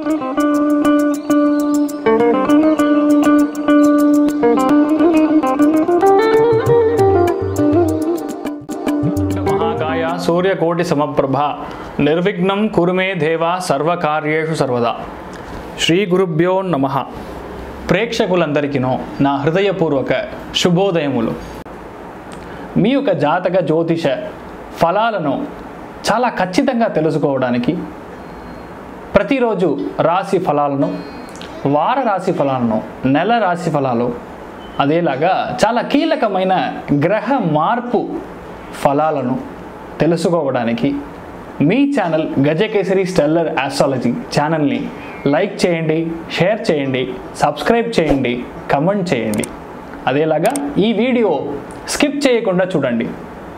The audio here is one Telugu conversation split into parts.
మహాకాయ సూర్యకోటి సమప్రభ నిర్విఘ్నం కురుమే దేవ సర్వకార్యేషు సర్వదా శ్రీ గురుభ్యో నమ ప్రేక్షకులందరికీనో నా హృదయపూర్వక శుభోదయములు మీ యొక్క జాతక జ్యోతిష ఫలాలను చాలా ఖచ్చితంగా తెలుసుకోవడానికి ప్రతిరోజు రాశి ఫలాలను వార రాశి ఫలాలను నెల రాశి ఫలాలు అదేలాగా చాలా కీలకమైన గ్రహ మార్పు ఫలాలను తెలుసుకోవడానికి మీ ఛానల్ గజకేసరి స్టెల్లర్ ఆస్ట్రాలజీ ఛానల్ని లైక్ చేయండి షేర్ చేయండి సబ్స్క్రైబ్ చేయండి కమెంట్ చేయండి అదేలాగా ఈ వీడియో స్కిప్ చేయకుండా చూడండి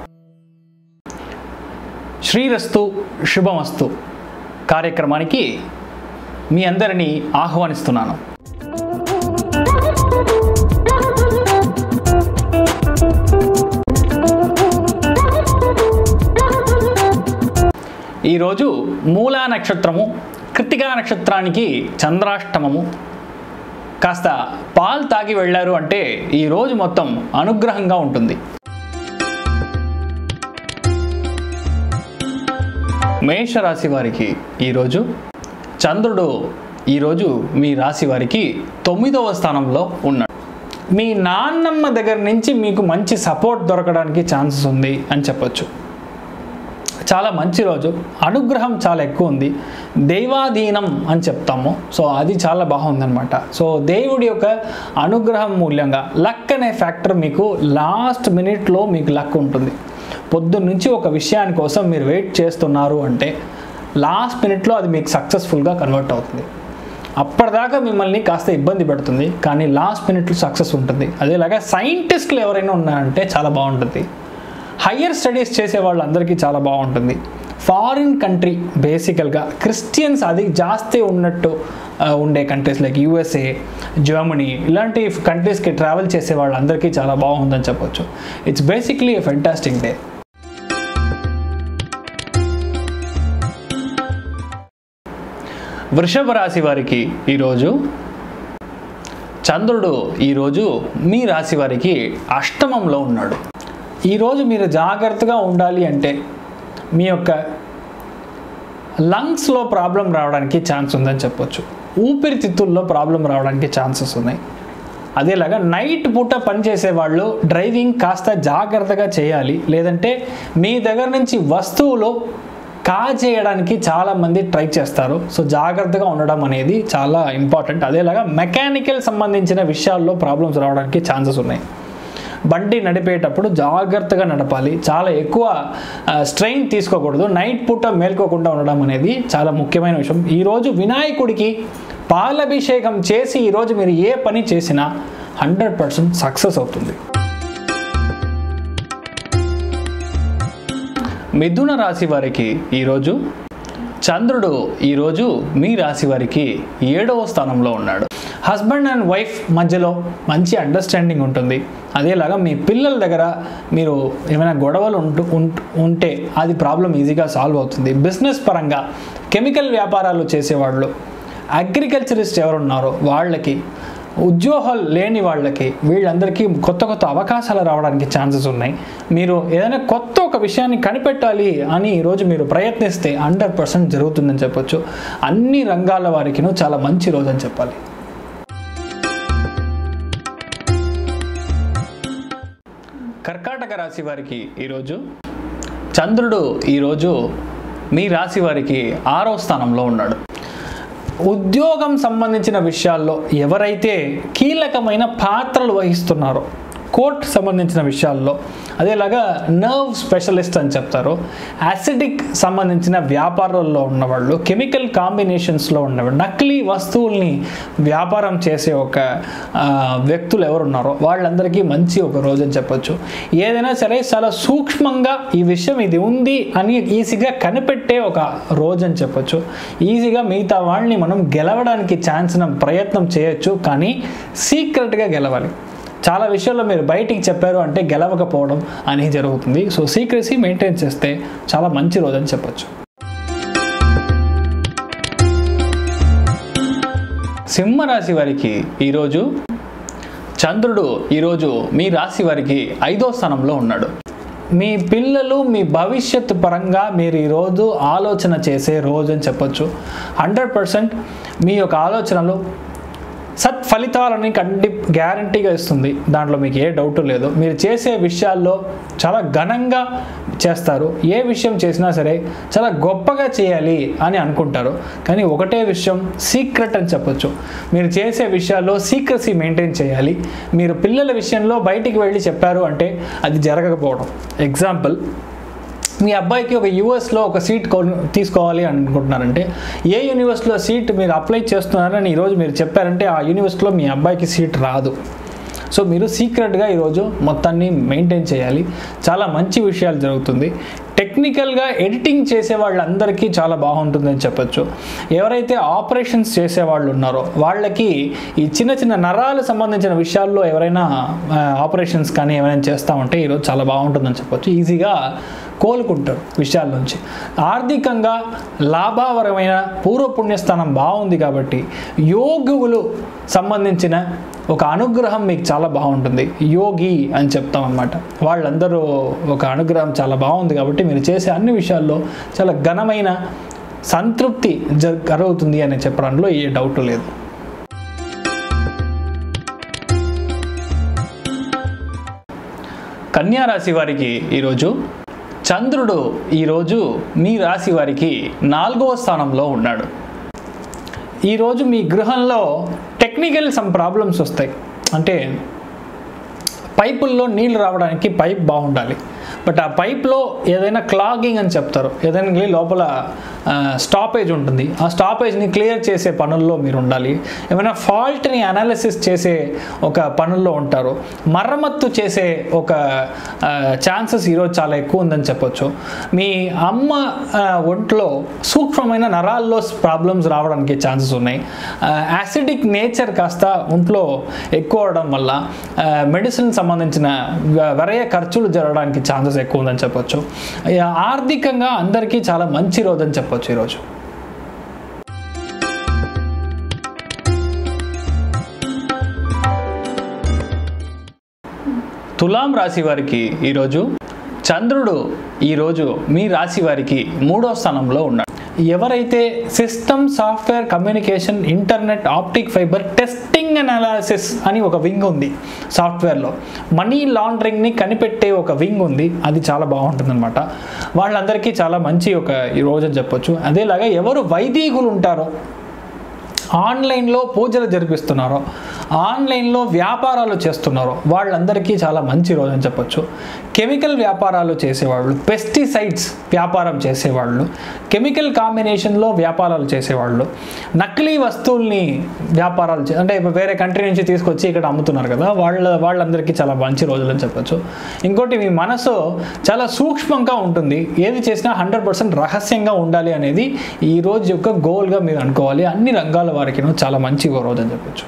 శ్రీరస్తు శుభమస్తు కార్యక్రమానికి మీ అందరినీ ఆహ్వానిస్తున్నాను ఈరోజు మూలా నక్షత్రము కృతికా నక్షత్రానికి చంద్రాష్టమము కాస్త పాలు తాగి వెళ్ళారు అంటే ఈ రోజు మొత్తం అనుగ్రహంగా ఉంటుంది మేషరాశి వారికి ఈరోజు చంద్రుడు ఈరోజు మీ రాశి వారికి తొమ్మిదవ స్థానంలో ఉన్నాడు మీ నాన్నమ్మ దగ్గర నుంచి మీకు మంచి సపోర్ట్ దొరకడానికి ఛాన్సెస్ ఉంది అని చెప్పొచ్చు చాలా మంచి రోజు అనుగ్రహం చాలా ఎక్కువ ఉంది దైవాధీనం అని చెప్తాము సో అది చాలా బాగుందనమాట సో దేవుడి యొక్క అనుగ్రహం మూల్యంగా లక్ అనే ఫ్యాక్టర్ మీకు లాస్ట్ మినిట్లో మీకు లక్ ఉంటుంది పొద్దున్న నుంచి ఒక విషయాని కోసం మీరు వెయిట్ చేస్తున్నారు అంటే లాస్ట్ మినిట్లో అది మీకు సక్సెస్ఫుల్గా కన్వర్ట్ అవుతుంది అప్పటిదాకా మిమ్మల్ని కాస్త ఇబ్బంది పెడుతుంది కానీ లాస్ట్ మినిట్లో సక్సెస్ ఉంటుంది అదేలాగా సైంటిస్టులు ఎవరైనా ఉన్నారంటే చాలా బాగుంటుంది హయ్యర్ స్టడీస్ చేసే వాళ్ళందరికీ చాలా బాగుంటుంది ఫారిన్ కంట్రీ బేసికల్గా క్రిస్టియన్స్ అది జాస్తి ఉన్నట్టు ఆ, ఉండే కంట్రీస్ లైక్ యూఎస్ఏ జర్మనీ ఇలాంటి కంట్రీస్కి ట్రావెల్ చేసే వాళ్ళందరికీ చాలా బాగుందని చెప్పొచ్చు it's basically a fantastic day వృషభ రాశి వారికి ఈరోజు చంద్రుడు ఈరోజు మీ రాశి వారికి అష్టమంలో ఉన్నాడు ఈరోజు మీరు జాగ్రత్తగా ఉండాలి అంటే మీ యొక్క లంగ్స్లో ప్రాబ్లం రావడానికి ఛాన్స్ ఉందని చెప్పొచ్చు ఊపిరితిత్తుల్లో ప్రాబ్లం రావడానికి ఛాన్సెస్ ఉన్నాయి అదేలాగా నైట్ పూట పనిచేసే వాళ్ళు డ్రైవింగ్ కాస్త జాగ్రత్తగా చేయాలి లేదంటే మీ దగ్గర నుంచి వస్తువులు కాజేయడానికి చాలామంది ట్రై చేస్తారు సో జాగ్రత్తగా ఉండడం అనేది చాలా ఇంపార్టెంట్ అదేలాగా మెకానికల్ సంబంధించిన విషయాల్లో ప్రాబ్లమ్స్ రావడానికి ఛాన్సెస్ ఉన్నాయి బండి నడిపేటప్పుడు జాగ్రత్తగా నడపాలి చాలా ఎక్కువ స్ట్రెయిన్ తీసుకోకూడదు నైట్ పూట మేల్కోకుండా ఉండడం అనేది చాలా ముఖ్యమైన విషయం ఈరోజు వినాయకుడికి పాలభిషేకం చేసి ఈరోజు మీరు ఏ పని చేసినా హండ్రెడ్ పర్సెంట్ సక్సెస్ అవుతుంది మిథున రాశి వారికి ఈరోజు చంద్రుడు ఈరోజు మీ రాశి వారికి ఏడవ స్థానంలో ఉన్నాడు హస్బెండ్ అండ్ వైఫ్ మధ్యలో మంచి అండర్స్టాండింగ్ ఉంటుంది అదేలాగా మీ పిల్లల దగ్గర మీరు ఏమైనా గొడవలు ఉంటూ ఉంట- ఉంటే అది ప్రాబ్లం ఈజీగా సాల్వ్ అవుతుంది బిజినెస్ పరంగా కెమికల్ వ్యాపారాలు చేసేవాళ్ళు అగ్రికల్చరిస్ట్ ఎవరున్నారో వాళ్ళకి ఉద్యోగాలు లేని వాళ్ళకి వీళ్ళందరికీ కొత్త కొత్త అవకాశాలు రావడానికి ఛాన్సెస్ ఉన్నాయి మీరు ఏదైనా కొత్త ఒక విషయాన్ని కనిపెట్టాలి అని ఈరోజు మీరు ప్రయత్నిస్తే హండ్రెడ్ పర్సెంట్ జరుగుతుందని చెప్పొచ్చు అన్ని రంగాల వారికినూ చాలా మంచి రోజు అని చెప్పాలి కర్కాటక రాశి వారికి ఈరోజు చంద్రుడు ఈరోజు మీ రాశి వారికి ఆరో స్థానంలో ఉన్నాడు ఉద్యోగం సంబంధించిన విషయాల్లో ఎవరైతే కీలకమైన పాత్రలు వహిస్తున్నారో కోర్ట్ సంబంధించిన విషయాల్లో అదేలాగా నర్వ్ స్పెషలిస్ట్ అని చెప్తారు యాసిడిక్ సంబంధించిన వ్యాపారాల్లో ఉన్నవాళ్ళు కెమికల్ కాంబినేషన్స్లో ఉన్నవాళ్ళు నకిలీ వస్తువుల్ని వ్యాపారం చేసే ఒక ఆ, వ్యక్తులు ఎవరున్నారో వాళ్ళందరికీ మంచి ఒక రోజు అని చెప్పొచ్చు ఏదైనా సరే చాలా సూక్ష్మంగా ఈ విషయం ఇది ఉంది అని ఈజీగా కనిపెట్టే ఒక రోజు అని చెప్పొచ్చు ఈజీగా మిగతా వాళ్ళని మనం గెలవడానికి ఛాన్స్ ప్రయత్నం చేయొచ్చు కానీ సీక్రెట్గా గెలవాలి చాలా విషయాల్లో మీరు బయటికి చెప్పారు అంటే గెలవకపోవడం అనేది జరుగుతుంది సో సీక్రెసీ మెయింటైన్ చేస్తే చాలా మంచి రోజు అని చెప్పొచ్చు సింహరాశి వారికి ఈరోజు చంద్రుడు ఈరోజు మీ రాశి వారికి ఐదో స్థానంలో ఉన్నాడు మీ పిల్లలు మీ భవిష్యత్తు పరంగా మీరు ఈరోజు ఆలోచన చేసే రోజు అని చెప్పొచ్చు హండ్రెడ్ పర్సెంట్ మీ యొక్క ఆలోచనలు సత్ఫలితాలని కంటి గ్యారంటీగా ఇస్తుంది దాంట్లో మీకు ఏ డౌట్ లేదు మీరు చేసే విషయాల్లో చాలా ఘనంగా చేస్తారు ఏ విషయం చేసినా సరే చాలా గొప్పగా చేయాలి అని అనుకుంటారు కానీ ఒకటే విషయం సీక్రెట్ అని చెప్పొచ్చు మీరు చేసే విషయాల్లో సీక్రసీ మెయింటైన్ చేయాలి మీరు పిల్లల విషయంలో బయటికి వెళ్ళి చెప్పారు అంటే అది జరగకపోవడం ఎగ్జాంపుల్ మీ అబ్బాయికి ఒక యూఎస్లో ఒక సీట్ కొను తీసుకోవాలి అనుకుంటున్నారంటే ఏ యూనివర్సిటీలో సీట్ మీరు అప్లై చేస్తున్నారని ఈరోజు మీరు చెప్పారంటే ఆ యూనివర్సిటీలో మీ అబ్బాయికి సీట్ రాదు సో మీరు సీక్రెట్గా ఈరోజు మొత్తాన్ని మెయింటైన్ చేయాలి చాలా మంచి విషయాలు జరుగుతుంది టెక్నికల్గా ఎడిటింగ్ చేసే వాళ్ళందరికీ చాలా బాగుంటుందని చెప్పొచ్చు ఎవరైతే ఆపరేషన్స్ చేసే వాళ్ళు ఉన్నారో వాళ్ళకి ఈ చిన్న చిన్న నరాలు సంబంధించిన విషయాల్లో ఎవరైనా ఆపరేషన్స్ కానీ ఏమైనా చేస్తూ ఉంటే ఈరోజు చాలా బాగుంటుందని చెప్పొచ్చు ఈజీగా కోలుకుంటారు విషయాల నుంచి ఆర్థికంగా లాభావరమైన పూర్వపుణ్యస్థానం బాగుంది కాబట్టి యోగువులు సంబంధించిన ఒక అనుగ్రహం మీకు చాలా బాగుంటుంది యోగి అని చెప్తాం అనమాట వాళ్ళందరూ ఒక అనుగ్రహం చాలా బాగుంది కాబట్టి మీరు చేసే అన్ని విషయాల్లో చాలా ఘనమైన సంతృప్తి జ జరుగుతుంది అని చెప్పడంలో ఏ డౌట్ లేదు కన్యా రాశి వారికి ఈరోజు చంద్రుడు ఈరోజు మీ రాశి వారికి నాలుగవ స్థానంలో ఉన్నాడు ఈరోజు మీ గృహంలో టెక్నికల్ సమ్ ప్రాబ్లమ్స్ వస్తాయి అంటే పైపుల్లో నీళ్ళు రావడానికి పైప్ బాగుండాలి బట్ ఆ పైప్లో ఏదైనా క్లాగింగ్ అని చెప్తారు ఏదైనా వెళ్ళి లోపల స్టాపేజ్ ఉంటుంది ఆ స్టాపేజ్ని క్లియర్ చేసే పనుల్లో మీరు ఉండాలి ఏమైనా ఫాల్ట్ని అనాలిసిస్ చేసే ఒక పనుల్లో ఉంటారు మరమ్మత్తు చేసే ఒక ఛాన్సెస్ ఈరోజు చాలా ఎక్కువ ఉందని చెప్పొచ్చు మీ అమ్మ ఆ, ఒంట్లో సూక్ష్మమైన నరాల్లో ప్రాబ్లమ్స్ రావడానికి ఛాన్సెస్ ఉన్నాయి యాసిడిక్ నేచర్ కాస్త ఒంట్లో ఎక్కువ అవడం వల్ల మెడిసిన్ సంబంధించిన వ- వ్యయ ఖర్చులు జరగడానికి ఛాన్సెస్ ఎక్కువ ఉందని చెప్పొచ్చు ఇక ఆర్థికంగా అందరికీ చాలా మంచి రోజు అని చెప్పొచ్చు ఈరోజు తులాం రాశి వారికి ఈరోజు చంద్రుడు ఈరోజు మీ రాశి వారికి మూడో స్థానంలో ఉన్నాడు ఎవరైతే system software communication internet optic fibre testing and analysis అని ఒక వింగ్ ఉంది సాఫ్ట్వేర్లో మనీ లాండరింగ్ని కనిపెట్టే ఒక వింగ్ ఉంది అది చాలా బాగుంటుంది అనమాట వాళ్ళందరికీ చాలా మంచి ఒక ఈ రోజు అని చెప్పొచ్చు అదేలాగా ఎవరు వైదికులు ఉంటారో ఆన్లైన్లో పూజలు జరిపిస్తున్నారో ఆన్లైన్లో వ్యాపారాలు చేస్తున్నారో వాళ్ళందరికీ చాలా మంచి రోజు అని చెప్పొచ్చు కెమికల్ వ్యాపారాలు చేసేవాళ్ళు పెస్టిసైడ్స్ వ్యాపారం చేసేవాళ్ళు కెమికల్ కాంబినేషన్లో వ్యాపారాలు చేసేవాళ్ళు నకిలీ వస్తువుల్ని వ్యాపారాలు చే అంటే ఇప్పుడు వేరే కంట్రీ నుంచి తీసుకొచ్చి ఇక్కడ అమ్ముతున్నారు కదా వాళ్ళ వాళ్ళందరికీ చాలా మంచి రోజులు అని చెప్పొచ్చు ఇంకోటి మీ మనసు చాలా సూక్ష్మంగా ఉంటుంది ఏది చేసినా హండ్రెడ్ పర్సెంట్ రహస్యంగా ఉండాలి అనేది ఈ రోజు యొక్క గోల్గా మీరు అనుకోవాలి అన్ని రంగాల వారికి చాలా మంచి రోజు అని చెప్పొచ్చు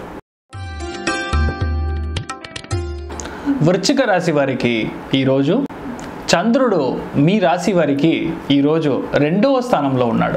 వృశ్చిక రాశి వారికి ఈరోజు చంద్రుడు మీ రాశి వారికి ఈరోజు రెండవ స్థానంలో ఉన్నాడు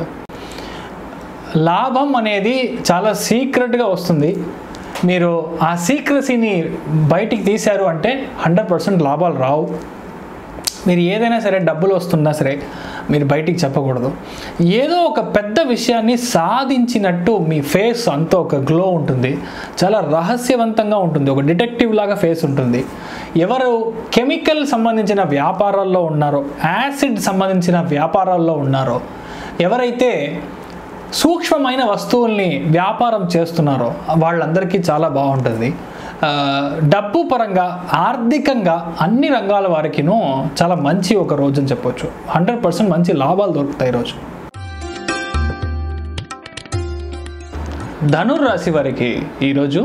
లాభం అనేది చాలా సీక్రెట్గా వస్తుంది మీరు ఆ సీక్రసీని బయటికి తీశారు అంటే హండ్రెడ్ పర్సెంట్ లాభాలు రావు మీరు ఏదైనా సరే డబ్బులు వస్తున్నా సరే మీరు బయటికి చెప్పకూడదు ఏదో ఒక పెద్ద విషయాన్ని సాధించినట్టు మీ ఫేస్ అంతా ఒక గ్లో ఉంటుంది చాలా రహస్యవంతంగా ఉంటుంది ఒక డిటెక్టివ్ లాగా ఫేస్ ఉంటుంది ఎవరు కెమికల్ సంబంధించిన వ్యాపారాల్లో ఉన్నారో యాసిడ్ సంబంధించిన వ్యాపారాల్లో ఉన్నారో ఎవరైతే సూక్ష్మమైన వస్తువుల్ని వ్యాపారం చేస్తున్నారో వాళ్ళందరికీ చాలా బాగుంటుంది ఆ, డబ్బు పరంగా ఆర్థికంగా అన్ని రంగాల వారికినూ చాలా మంచి ఒక రోజు అని చెప్పొచ్చు హండ్రెడ్ పర్సెంట్ మంచి లాభాలు దొరుకుతాయి ఈరోజు ధనుర్రాశి వారికి ఈరోజు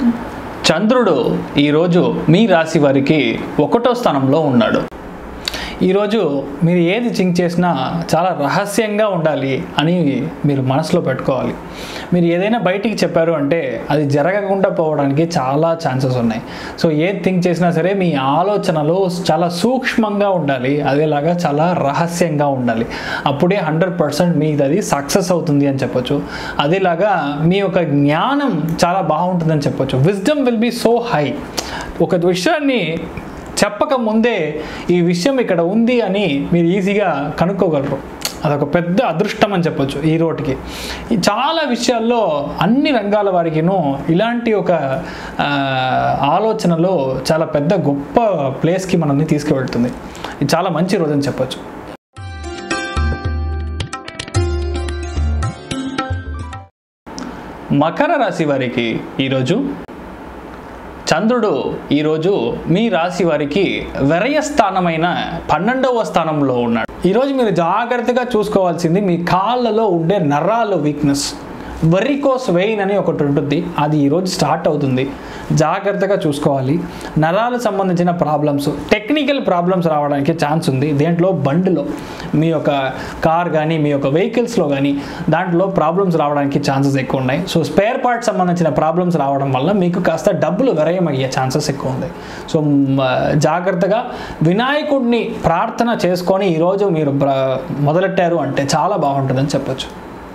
చంద్రుడు ఈరోజు మీ రాశి వారికి ఒకటో స్థానంలో ఉన్నాడు ఈరోజు మీరు ఏది థింక్ చేసినా చాలా రహస్యంగా ఉండాలి అని మీరు మనసులో పెట్టుకోవాలి మీరు ఏదైనా బయటికి చెప్పారు అంటే అది జరగకుండా పోవడానికి చాలా ఛాన్సెస్ ఉన్నాయి సో ఏది థింక్ చేసినా సరే మీ ఆలోచనలు చాలా సూక్ష్మంగా ఉండాలి అదేలాగా చాలా రహస్యంగా ఉండాలి అప్పుడే హండ్రెడ్ పర్సెంట్ మీది అది సక్సెస్ అవుతుంది అని చెప్పొచ్చు అదేలాగా మీ యొక్క జ్ఞానం చాలా బాగుంటుందని చెప్పొచ్చు wisdom will be so high ఒక విషయాన్ని చెప్పక ముందే ఈ విషయం ఇక్కడ ఉంది అని మీరు ఈజీగా కనుక్కోగలరు అదొక పెద్ద అదృష్టం అని చెప్పొచ్చు ఈ రోడ్కి ఈ చాలా విషయాల్లో అన్ని రంగాల వారికిను ఇలాంటి ఒక ఆ, ఆలోచనలో చాలా పెద్ద గొప్ప ప్లేస్కి మనల్ని తీసుకువెళ్తుంది ఇది చాలా మంచి రోజు అని చెప్పొచ్చు మకర రాశి వారికి ఈరోజు చంద్రుడు ఈరోజు మీ రాశి వారికి వ్యయ స్థానమైన పన్నెండవ స్థానంలో ఉన్నాడు ఈరోజు మీరు జాగ్రత్తగా చూసుకోవాల్సింది మీ కాళ్ళలో ఉండే నరాలు వీక్నెస్ వెరికోస్ వెయిన్ అని ఒకటి ఉంటుంది అది ఈరోజు స్టార్ట్ అవుతుంది జాగ్రత్తగా చూసుకోవాలి నరాలకు సంబంధించిన ప్రాబ్లమ్స్ టెక్నికల్ ప్రాబ్లమ్స్ రావడానికి ఛాన్స్ ఉంది దేంట్లో బండిలో మీ యొక్క కార్ కానీ మీ యొక్క వెహికల్స్లో కానీ దాంట్లో ప్రాబ్లమ్స్ రావడానికి ఛాన్సెస్ ఎక్కువ ఉన్నాయి సో స్పేర్ పార్ట్స్ సంబంధించిన ప్రాబ్లమ్స్ రావడం వల్ల మీకు కాస్త డబ్బులు వ్యయం అయ్యే ఛాన్సెస్ ఎక్కువ ఉంది సో మ్, జాగ్రత్తగా వినాయకుడిని ప్రార్థన చేసుకొని ఈరోజు మీరు ప్ర- మొదలెట్టారు అంటే చాలా బాగుంటుందని చెప్పొచ్చు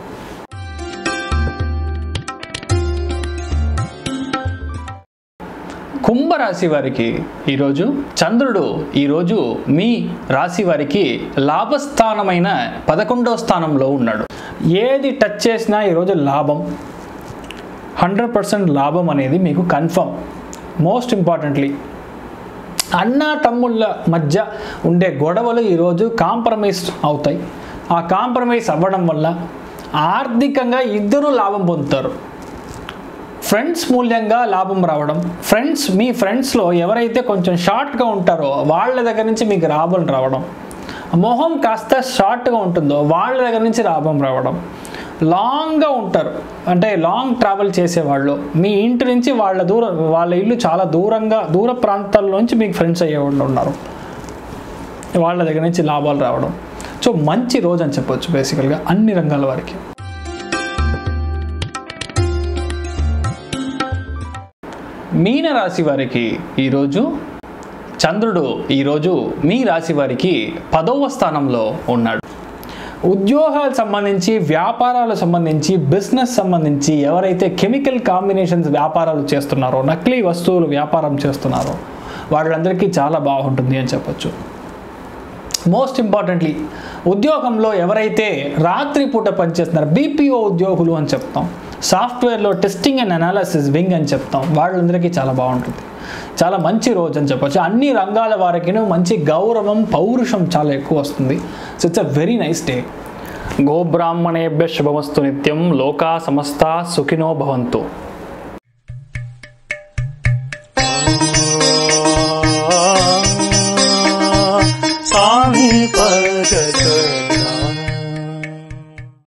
కుంభరాశి వారికి ఈరోజు చంద్రుడు ఈరోజు మీ రాశి వారికి లాభస్థానమైన పదకొండవ స్థానంలో ఉన్నాడు ఏది టచ్ చేసినా ఈరోజు లాభం హండ్రెడ్ పర్సెంట్ లాభం అనేది మీకు కన్ఫర్మ్ మోస్ట్ ఇంపార్టెంట్లీ అన్న తమ్ముళ్ళ మధ్య ఉండే గొడవలు ఈరోజు కాంప్రమైజ్ అవుతాయి ఆ కాంప్రమైజ్ అవ్వడం వల్ల ఆర్థికంగా ఇద్దరు లాభం పొందుతారు ఫ్రెండ్స్ మూల్యంగా లాభం రావడం ఫ్రెండ్స్ మీ ఫ్రెండ్స్లో ఎవరైతే కొంచెం షార్ట్గా ఉంటారో వాళ్ళ దగ్గర నుంచి మీకు లాభం రావడం మొహం కాస్త షార్ట్గా ఉంటుందో వాళ్ళ దగ్గర నుంచి లాభం రావడం లాంగ్గా ఉంటారు అంటే లాంగ్ ట్రావెల్ చేసేవాళ్ళు మీ ఇంటి నుంచి వాళ్ళ దూరం వాళ్ళ ఇల్లు చాలా దూరంగా దూర ప్రాంతాల్లోంచి మీకు ఫ్రెండ్స్ అయ్యేవాళ్ళు ఉన్నారు వాళ్ళ దగ్గర నుంచి లాభాలు రావడం సో మంచి రోజు అని చెప్పొచ్చు బేసికల్గా అన్ని రంగాల వారికి మీన రాశి వారికి ఈరోజు చంద్రుడు ఈరోజు మీ రాశి వారికి పదవ స్థానంలో ఉన్నాడు ఉద్యోగాలకు సంబంధించి వ్యాపారాలకు సంబంధించి బిజినెస్ సంబంధించి ఎవరైతే కెమికల్ కాంబినేషన్స్ వ్యాపారాలు చేస్తున్నారో నకిలీ వస్తువులు వ్యాపారం చేస్తున్నారో వాళ్ళందరికీ చాలా బాగుంటుంది అని చెప్పొచ్చు మోస్ట్ ఇంపార్టెంట్లీ ఉద్యోగంలో ఎవరైతే రాత్రిపూట పనిచేస్తున్నారో బీపీఓ ఉద్యోగులు అని చెప్తాం సాఫ్ట్వేర్లో టెస్టింగ్ అండ్ అనాలిసిస్ వింగ్ అని చెప్తాం వాళ్ళందరికీ చాలా బాగుంటుంది చాలా మంచి రోజు అని చెప్పొచ్చు అన్ని రంగాల వారికి మంచి గౌరవం పౌరుషం చాలా ఎక్కువ వస్తుంది so it's a very nice day గోబ్రాహ్మణేభ్య శుభమస్తు నిత్యం లోకా సమస్త సుఖినో భవంతు स्वामी पद